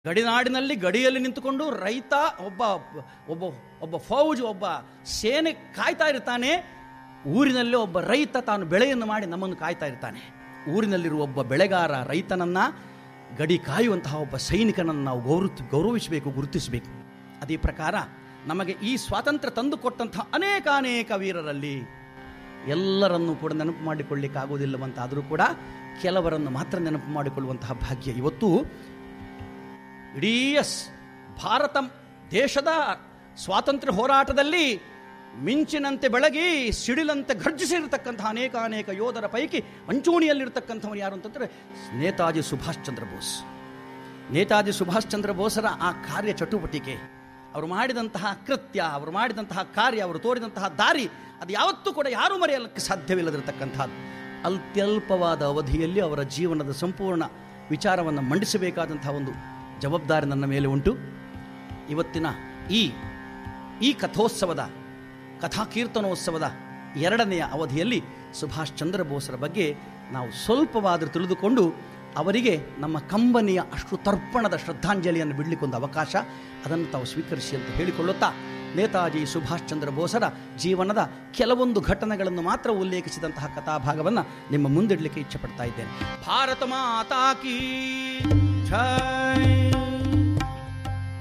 ಗಡಿನಾಡಿನಲ್ಲಿ ಗಡಿಯಲ್ಲಿ ನಿಂತುಕೊಂಡು ರೈತ ಒಬ್ಬ ಒಬ್ಬ ಒಬ್ಬ ಫೌಜ್ ಒಬ್ಬ ಸೇನೆ ಕಾಯ್ತಾ ಇರ್ತಾನೆ ಊರಿನಲ್ಲಿ ಒಬ್ಬ ರೈತ ತಾನು ಬೆಳೆಯನ್ನು ಮಾಡಿ ನಮ್ಮನ್ನು ಕಾಯ್ತಾ ಇರ್ತಾನೆ ಊರಿನಲ್ಲಿರುವ ಒಬ್ಬ ಬೆಳೆಗಾರ ರೈತನನ್ನ ಗಡಿ ಕಾಯುವಂತಹ ಒಬ್ಬ ಸೈನಿಕನನ್ನು ನಾವು ಗೌರವ ಗೌರವಿಸಬೇಕು ಗುರುತಿಸಬೇಕು ಅದೇ ಪ್ರಕಾರ ನಮಗೆ ಈ ಸ್ವಾತಂತ್ರ್ಯ ತಂದುಕೊಟ್ಟಂತಹ ಅನೇಕ ಅನೇಕ ವೀರರಲ್ಲಿ ಎಲ್ಲರನ್ನೂ ಕೂಡ ನೆನಪು ಮಾಡಿಕೊಳ್ಳಿಕ್ಕಾಗುವುದಿಲ್ಲವಂತಾದರೂ ಕೂಡ ಕೆಲವರನ್ನು ಮಾತ್ರ ನೆನಪು ಮಾಡಿಕೊಳ್ಳುವಂತಹ ಭಾಗ್ಯ ಇವತ್ತು ಇಡೀ ಸ್- ಭಾರತ ದೇಶದ ಸ್ವಾತಂತ್ರ್ಯ ಹೋರಾಟದಲ್ಲಿ ಮಿಂಚಿನಂತೆ ಬೆಳಗಿ ಸಿಡಿಲಂತೆ ಘರ್ಜಿಸಿರತಕ್ಕಂತಹ ಅನೇಕ ಅನೇಕ ಯೋಧರ ಪೈಕಿ ಮಂಚೂಣಿಯಲ್ಲಿರ್ತಕ್ಕಂಥವನು ಯಾರು ಅಂತಂದರೆ ನೇತಾಜಿ ಸುಭಾಷ್ ಚಂದ್ರ ಬೋಸ್ ನೇತಾಜಿ ಸುಭಾಷ್ ಚಂದ್ರ ಬೋಸರ ಆ ಕಾರ್ಯ ಚಟುವಟಿಕೆ ಅವರು ಮಾಡಿದಂತಹ ಕೃತ್ಯ ಅವರು ಮಾಡಿದಂತಹ ಕಾರ್ಯ ಅವರು ತೋರಿದಂತಹ ದಾರಿ ಅದು ಯಾವತ್ತೂ ಕೂಡ ಯಾರೂ ಮರೆಯಲಿಕ್ಕೆ ಸಾಧ್ಯವಿಲ್ಲದಿರತಕ್ಕಂಥದ್ದು ಅತ್ಯಲ್ಪವಾದ ಅವಧಿಯಲ್ಲಿ ಅವರ ಜೀವನದ ಸಂಪೂರ್ಣ ವಿಚಾರವನ್ನು ಮಂಡಿಸಬೇಕಾದಂತಹ ಒಂದು ಜವಾಬ್ದಾರಿ ನನ್ನ ಮೇಲೆ ಉಂಟು ಇವತ್ತಿನ ಈ ಈ ಕಥೋತ್ಸವದ ಕಥಾಕೀರ್ತನೋತ್ಸವದ ಎರಡನೆಯ ಅವಧಿಯಲ್ಲಿ ಸುಭಾಷ್ ಚಂದ್ರ ಬೋಸರ ಬಗ್ಗೆ ನಾವು ಸ್ವಲ್ಪವಾದರೂ ತಿಳಿದುಕೊಂಡು ಅವರಿಗೆ ನಮ್ಮ ಕಂಬನಿಯ ಅಷ್ಟು ತರ್ಪಣದ ಶ್ರದ್ಧಾಂಜಲಿಯನ್ನು ಬಿಡಲಿಕ್ಕೊಂದು ಅವಕಾಶ ಅದನ್ನು ತಾವು ಸ್ವೀಕರಿಸಿ ಅಂತ ಹೇಳಿಕೊಳ್ಳುತ್ತಾ ನೇತಾಜಿ ಸುಭಾಷ್ ಚಂದ್ರ ಬೋಸರ ಜೀವನದ ಕೆಲವೊಂದು ಘಟನೆಗಳನ್ನು ಮಾತ್ರ ಉಲ್ಲೇಖಿಸಿದಂತಹ ಕಥಾಭಾಗವನ್ನು ನಿಮ್ಮ ಮುಂದಿಡಲಿಕ್ಕೆ ಇಚ್ಛೆ ಪಡ್ತಾ ಇದ್ದೇನೆ ಭಾರತ ಮಾತಾ ಕೀ ಜೈ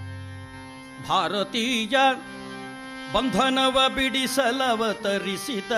ಭಾರತೀಯ ಬಂಧನವ ಬಿಡಿಸಲವತರಿಸಿದ